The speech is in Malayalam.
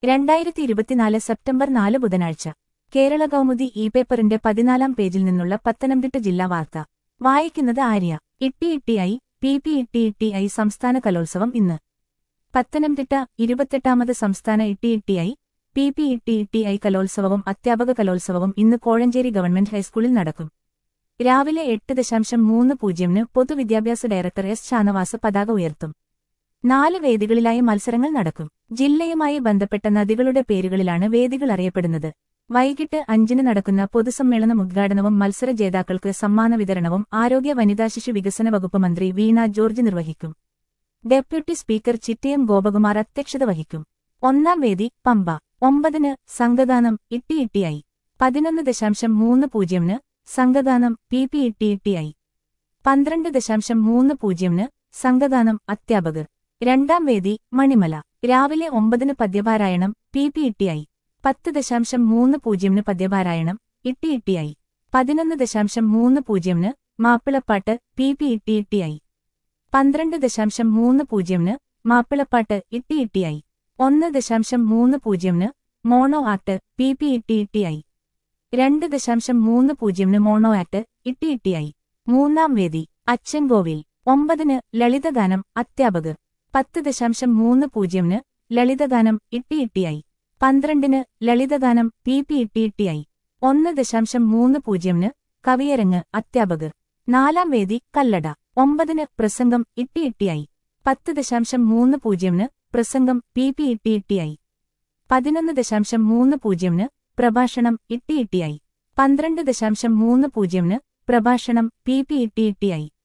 രണ്ടായിരത്തി ഇരുപത്തിനാല് സെപ്റ്റംബർ നാല് ബുധനാഴ്ച കേരള കൗമുദി ഇ പേപ്പറിന്റെ പതിനാലാം പേജിൽ നിന്നുള്ള പത്തനംതിട്ട ജില്ലാ വാർത്ത വായിക്കുന്നത് ആര്യ ഇട്ടി ഇട്ടിയായി പി പി ഇട്ടി ഇട്ടിയായി സംസ്ഥാന കലോത്സവം ഇന്ന് പത്തനംതിട്ട ഇരുപത്തെട്ടാമത് സംസ്ഥാന ഇട്ടി ഇട്ടിയായി പി പി ഇട്ടി ഇട്ടിയായി കലോത്സവവും അധ്യാപക കലോത്സവവും ഇന്ന് കോഴഞ്ചേരി ഗവൺമെന്റ് ഹൈസ്കൂളിൽ നടക്കും രാവിലെ എട്ട് ദശാംശം മൂന്ന് പൂജ്യമിന് പൊതുവിദ്യാഭ്യാസ ഡയറക്ടർ എസ് ഷാനവാസ് പതാക ഉയർത്തും നാല് വേദികളിലായി മത്സരങ്ങൾ നടക്കും ജില്ലയുമായി ബന്ധപ്പെട്ട നദികളുടെ പേരുകളിലാണ് വേദികൾ അറിയപ്പെടുന്നത് വൈകിട്ട് അഞ്ചിന് നടക്കുന്ന പൊതുസമ്മേളനം ഉദ്ഘാടനവും മത്സര ജേതാക്കൾക്ക് സമ്മാന വിതരണവും ആരോഗ്യ വനിതാ ശിശു വികസന വകുപ്പ് മന്ത്രി വീണ ജോർജ് നിർവഹിക്കും ഡെപ്യൂട്ടി സ്പീക്കർ ചിറ്റയം ഗോപകുമാർ അധ്യക്ഷത വഹിക്കും ഒന്നാം വേദി പമ്പ ഒമ്പതിന് സംഘഗാനം ഇട്ടി ഇട്ടിയായി പതിനൊന്ന് ദശാംശം മൂന്ന് പൂജ്യമിന് സംഘഗാനം പി പി ഇട്ടി ഇട്ടിയായി പന്ത്രണ്ട് ദശാംശം മൂന്ന് പൂജ്യമിന് സംഘഗാനം അധ്യാപകർ രണ്ടാം വേദി മണിമല രാവിലെ ഒമ്പതിന് പദ്യപാരായണം പി പി ഇട്ടിയായി പത്ത് ദശാംശം മൂന്ന് പൂജ്യമിന് പദ്യപാരായണം ഇട്ടി ഇട്ടിയായി പതിനൊന്ന് ദശാംശം മൂന്ന് പൂജ്യമിന് മാപ്പിളപ്പാട്ട് പി പി ഇട്ടി ഇട്ടിയായി പന്ത്രണ്ട് ദശാംശം മൂന്ന് പൂജ്യമിന് മാപ്പിളപ്പാട്ട് ഇട്ടി ഇട്ടിയായി ഒന്ന് ദശാംശം മൂന്ന് പൂജ്യമിന് മോണോ ആക്ട് പി പി ഇട്ടി ഇട്ടിയായി രണ്ട് ദശാംശം മൂന്ന് പൂജ്യമിന് മോണോ ആക്ട് ഇട്ടി ഇട്ടിയായി മൂന്നാം വേദി അച്ചൻകോവിൽ ഒമ്പതിന് ലളിതഗാനം അധ്യാപകർ പത്ത് ദശാംശം മൂന്ന് പൂജ്യമിന് ലളിതഗാനം ഇട്ടി ഇട്ടിയായി പന്ത്രണ്ടിന് ലളിതഗാനം പി പി ഇട്ടി ഇട്ടിയായി ഒന്ന് ദശാംശം മൂന്ന് പൂജ്യമിന് കവിയരങ്ങ് അധ്യാപകർ നാലാം വേദി കല്ലട ഒമ്പതിന് പ്രസംഗം ഇട്ടി ഇട്ടിയായി പത്ത് ദശാംശം മൂന്ന് പൂജ്യമിന് പ്രസംഗം പി പി ഇട്ടി ഇട്ടിയായി പതിനൊന്ന് ദശാംശം മൂന്ന് പൂജ്യമിന് പ്രഭാഷണം ഇട്ടി ഇട്ടിയായി പന്ത്രണ്ട് ദശാംശം മൂന്ന് പൂജ്യമിന് പ്രഭാഷണം പി പി ഇട്ടി ഇട്ടിയായി